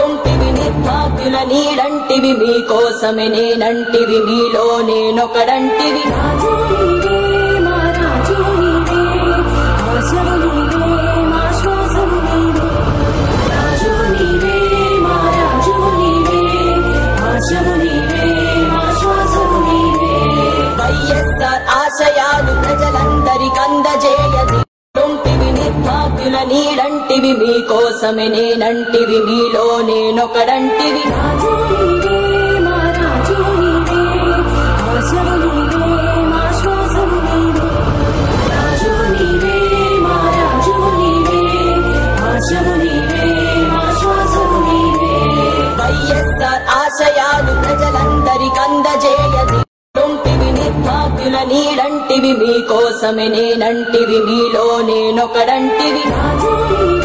ఒంటివి నిర్భాగ్యుల నీడంటివి మీకోసమే నేనంటివి మీలో నేనొకడంటివి రాజు నీవే మా రాజు నీవే ఆశవు నీవే మా శ్వాసము నీవే రాజు నీవే మా రాజు నీవే ఆశవు నీవే మా శ్వాసము నీవే వైఎస్ఆర్ ఆశయాలు ప్రజలందరికందజేయది ఒంటివి నిర్భాగ్యుల నీడంటివి మీకోసమే నేనంటివి మీలో నేనొకడంటివి రాజు నీవే మా రాజు నీవే ఆశవు నీవే మా శ్వాసము నీవే రాజు నీవే మా రాజు నీవే ఆశవు నీవే మా శ్వాసము నీవే వైఎస్ఆర్ ఆశయాలు ప్రజలందరికందజేయది ఒంటివి నిర్భాగ్యుల నీడంటివి మీకోసమే నేనంటివి మీలో నేనొకడంటివి రాజు నీవే